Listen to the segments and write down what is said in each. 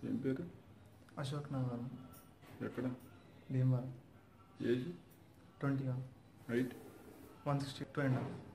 ఏం పేరు అశోక్ నగర్ ఎక్కడ Bhimavaram age twenty one height one sixty two and half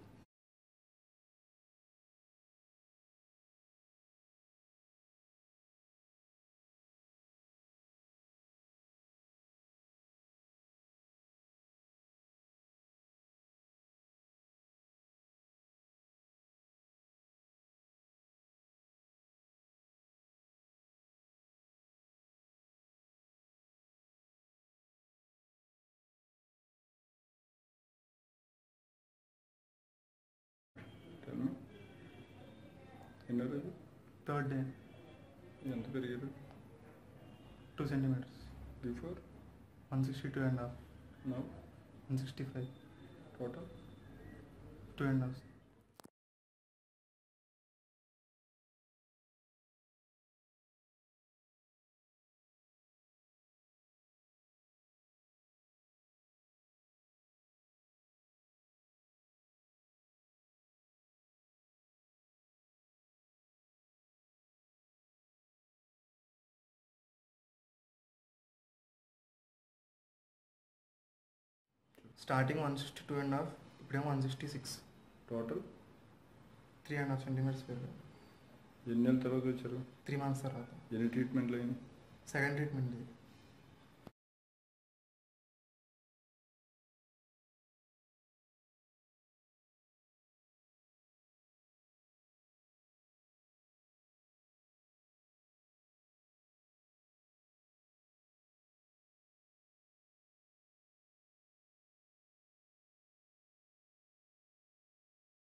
ten ఎన్నో రోజు థర్డ్ డే ఎంత పెరిగారు two centimetres before one sixty two and half now one sixty five total two and half starting one sixty two and half ఇప్పుడేమో one sixty six total three and half centimetres పెరిగాయి ఎన్ని నెలల తర్వాత వచ్చారు three months తర్వాత ఎన్ని ట్రీట్మెంట్లు అయినాయి second treatment ఇది